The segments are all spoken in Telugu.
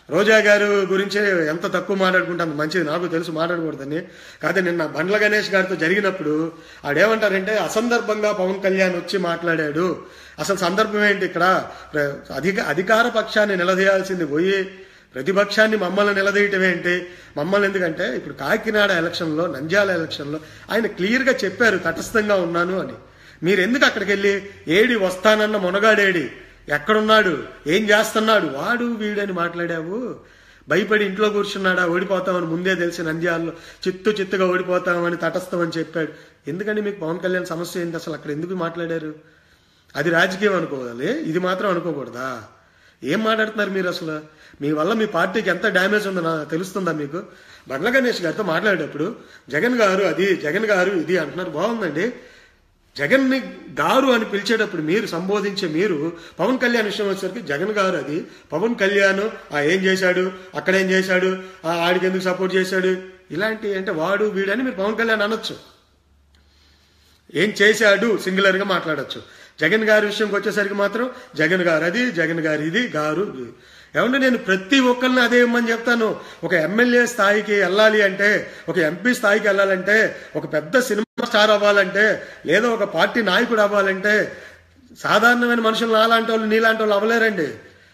రోజా గారు గురించి ఎంత తక్కువ మాట్లాడుకుంటే అంత మంచిది నాకు తెలుసు మాట్లాడకూడదని కాదు నిన్న బండ్ల గణేష్ గారితో జరిగినప్పుడు ఆడేమంటారంటే అసందర్భంగా పవన్ కళ్యాణ్ వచ్చి మాట్లాడాడు అసలు సందర్భం ఏంటి ఇక్కడ ప్ర- అధిక అధికార పక్షాన్ని నిలదీయాల్సింది పోయి ప్రతిపక్షాన్ని మమ్మల్ని నిలదీయటం ఏంటి మమ్మల్ని ఎందుకంటే ఇప్పుడు కాకినాడ ఎలక్షన్లో నంద్యాల ఎలక్షన్లో ఆయన క్లియర్గా చెప్పారు తటస్థంగా ఉన్నాను అని మీరు ఎందుకు అక్కడికి వెళ్ళి ఏడి వస్తానన్న మునగాడేడి ఎక్కడున్నాడు ఏం చేస్తున్నాడు వాడు వీడని మాట్లాడావు భయపడి ఇంట్లో కూర్చున్నాడా ఓడిపోతామని ముందే తెలిసి నంద్యాలలో చిత్తు చిత్తుగా ఓడిపోతామని తటస్థమని చెప్పాడు ఎందుకని మీకు పవన్ కళ్యాణ్ సమస్య ఏంటి అసలు అక్కడ ఎందుకు మాట్లాడారు అది రాజకీయం అనుకోవాలి ఇది మాత్రం అనుకోకూడదా ఏం మాట్లాడుతున్నారు మీరు అసలు మీ వల్ల మీ పార్టీకి ఎంత డ్యామేజ్ ఉందో నాకు తెలుస్తుందా మీకు బండ్ల గణేష్ గారితో మాట్లాడేటప్పుడు జగన్ గారు అది జగన్ గారు ఇది అంటున్నారు బాగుందండి జగన్ని గారు అని పిలిచేటప్పుడు మీరు సంబోధించే మీరు పవన్ కళ్యాణ్ విషయం వచ్చేసరికి జగన్ గారు అది పవన్ కళ్యాణ్ ఆ ఏం చేశాడు అక్కడ ఏం చేశాడు ఆ ఆడికి ఎందుకు సపోర్ట్ చేశాడు ఇలాంటి అంటే వాడు వీడని మీరు పవన్ కళ్యాణ్ అనొచ్చు ఏం చేశాడు సింగులర్ గా మాట్లాడొచ్చు జగన్ గారి విషయంకి వచ్చేసరికి మాత్రం జగన్ గారు అది జగన్ గారు ఇది గారు ఇది. ఏమంటే నేను ప్రతి ఒక్కరిని అదే ఇమ్మని చెప్తాను ఒక ఎమ్మెల్యే స్థాయికి వెళ్ళాలి అంటే ఒక ఎంపీ స్థాయికి వెళ్ళాలంటే ఒక పెద్ద సినిమా స్టార్ అవ్వాలంటే లేదా ఒక పార్టీ నాయకుడు అవ్వాలంటే సాధారణమైన మనుషులు నాలాంటి వాళ్ళు నీలాంటి వాళ్ళు అవ్వలేరండి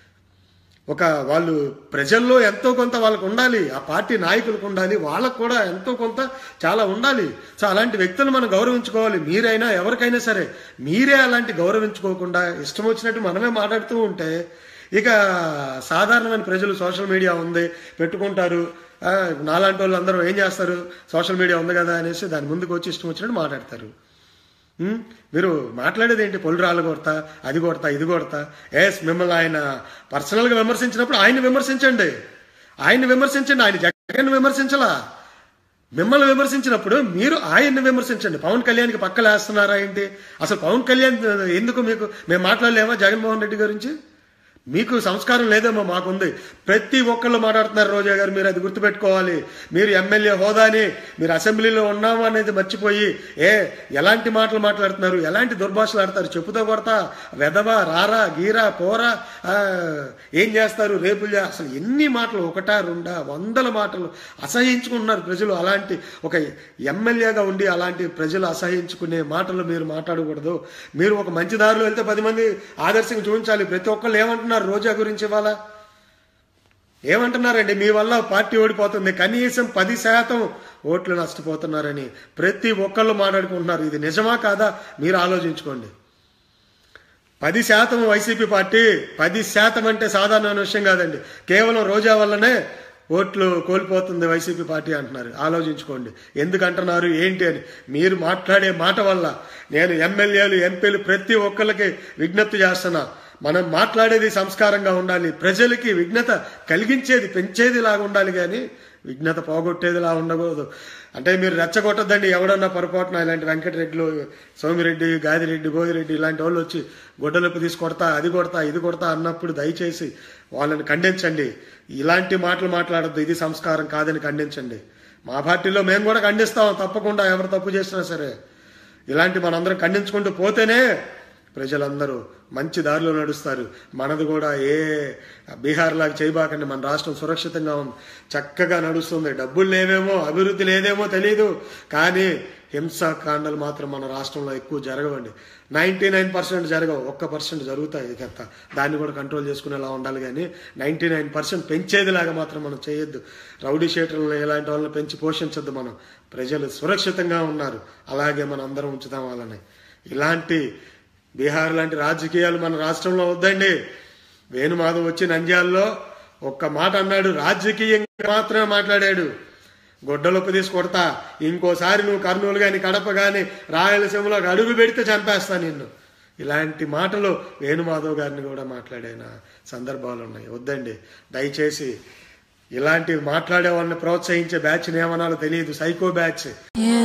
ఒక వాళ్ళు ప్రజల్లో ఎంతో కొంత వాళ్ళకు ఉండాలి ఆ పార్టీ నాయకులకు ఉండాలి వాళ్ళకు కూడా ఎంతో కొంత చాలా ఉండాలి సో అలాంటి వ్యక్తులు మనం గౌరవించుకోవాలి మీరైనా ఎవరికైనా సరే మీరే అలాంటి గౌరవించుకోకుండా ఇష్టం వచ్చినట్టు మనమే మాట్లాడుతూ ఉంటే ఇక సాధారణమైన ప్రజలు సోషల్ మీడియా ఉంది పెట్టుకుంటారు ఆ, నాలాంటి వాళ్ళు అందరూ ఏం చేస్తారు సోషల్ మీడియా ఉంది కదా అనేసి దాని ముందుకు వచ్చి ఇష్టం వచ్చినట్టు మాట్లాడతారు ఉం? మీరు మాట్లాడేది ఏంటి పొలు రాళ్ళు కొడతా అది కొడతా ఇది కొడతా ఎస్ మిమ్మల్ని ఆయన పర్సనల్ గా విమర్శించినప్పుడు ఆయన విమర్శించండి ఆయన విమర్శించండి ఆయన జగన్ విమర్శించలా మిమ్మల్ని విమర్శించినప్పుడు మీరు ఆయన్ని విమర్శించండి పవన్ కళ్యాణ్కి పక్కలేస్తున్నారా ఏంటి అసలు పవన్ కళ్యాణ్ ఎందుకు మీకు మేము మాట్లాడలేమా జగన్మోహన్ రెడ్డి గురించి మీకు సంస్కారం లేదేమో మాకుంది ప్రతి ఒక్కళ్ళు మాట్లాడుతున్నారు రోజా గారు మీరు అది గుర్తుపెట్టుకోవాలి మీరు ఎమ్మెల్యే హోదాని మీరు అసెంబ్లీలో ఉన్నాము అనేది మర్చిపోయి ఏ ఎలాంటి మాటలు మాట్లాడుతున్నారు ఎలాంటి దుర్భాషలు ఆడతారు చెప్పుతో కొడతా వెదవా రారా గీరా పోరా ఆ, ఏం చేస్తారు రేపులు చే- అసలు ఎన్ని మాటలు ఒకటా రెండా వందల మాటలు అసహించుకుంటున్నారు ప్రజలు అలాంటి ఒక ఎమ్మెల్యేగా ఉండి అలాంటి ప్రజలు అసహించుకునే మాటలు మీరు మాట్లాడకూడదు మీరు ఒక మంచి దారిలో వెళ్తే పది మంది ఆదర్శంగా చూపించాలి ప్రతి ఒక్కళ్ళు ఏమంటున్నారు రోజా గురించి ఇవాళ ఏమంటున్నారండి మీ వల్ల పార్టీ ఓడిపోతుంది కనీసం పది శాతం ఓట్లు నష్టపోతున్నారని ప్రతి ఒక్కళ్ళు మాట్లాడుకుంటున్నారు ఇది నిజమా కాదా మీరు ఆలోచించుకోండి పది శాతం వైసీపీ పార్టీ పది శాతం అంటే సాధారణ విషయం కాదండి కేవలం రోజా వల్లనే ఓట్లు కోల్పోతుంది వైసీపీ పార్టీ అంటున్నారు ఆలోచించుకోండి ఎందుకు అంటున్నారు ఏంటి అని మీరు మాట్లాడే మాట వల్ల నేను ఎమ్మెల్యేలు ఎంపీలు ప్రతి ఒక్కరికి విజ్ఞప్తి చేస్తున్నా మనం మాట్లాడేది సంస్కారంగా ఉండాలి ప్రజలకి విఘ్నత కలిగించేది పెంచేది లాగా ఉండాలి కానీ విఘ్నత పోగొట్టేదిలా ఉండకూడదు అంటే మీరు రెచ్చగొట్టద్దండి ఎవడన్నా పొరపాటున ఇలాంటి వెంకటరెడ్డిలు సోమిరెడ్డి గాదిరెడ్డి గోదిరెడ్డి ఇలాంటి వాళ్ళు వచ్చి గొడ్డలపు తీసి కొడతా అది కొడతా ఇది కొడతా అన్నప్పుడు దయచేసి వాళ్ళని ఖండించండి ఇలాంటి మాటలు మాట్లాడద్దు ఇది సంస్కారం కాదని ఖండించండి మా పార్టీలో మేము కూడా ఖండిస్తాం తప్పకుండా ఎవరు తప్పు చేసినా సరే ఇలాంటి మనందరం ఖండించుకుంటూ పోతేనే ప్రజలందరూ మంచి దారిలో నడుస్తారు మనది కూడా ఏ బీహార్ లాగా చేయబాకండి మన రాష్ట్రం సురక్షితంగా ఉంది చక్కగా నడుస్తుంది డబ్బులు లేవేమో అభివృద్ధి లేదేమో తెలియదు కానీ హింసాకాండలు మాత్రం మన రాష్ట్రంలో ఎక్కువ జరగవండి నైంటీ నైన్ పర్సెంట్ జరగవు ఒక్క పర్సెంట్ జరుగుతాయి ఇక దాన్ని కూడా కంట్రోల్ చేసుకునేలా ఉండాలి కానీ నైంటీ నైన్ పర్సెంట్ పెంచేదిలాగా మాత్రం మనం చేయొద్దు రౌడీ షీటర్లను ఇలాంటి వాళ్ళని పెంచి పోషించొద్దు మనం ప్రజలు సురక్షితంగా ఉన్నారు అలాగే మనం అందరం ఉంచుతాం వాళ్ళని ఇలాంటి బీహార్ లాంటి రాజకీయాలు మన రాష్ట్రంలో వద్దండి వేణుమాధవ్ వచ్చి నంద్యాలలో ఒక్క మాట అన్నాడు రాజకీయంగా మాత్రమే మాట్లాడాడు గొడ్డలొప్పు తీసి కొడతా ఇంకోసారి నువ్వు కర్నూలు గాని కడప గాని రాయలసీమలో అడుగు పెడితే చంపేస్తా నిన్ను ఇలాంటి మాటలు వేణుమాధవ్ గారిని కూడా మాట్లాడిన సందర్భాలు ఉన్నాయి వద్దండి దయచేసి ఇలాంటి మాట్లాడే వాళ్ళని ప్రోత్సహించే బ్యాచ్ ఏమనాలో తెలియదు సైకో బ్యాచ్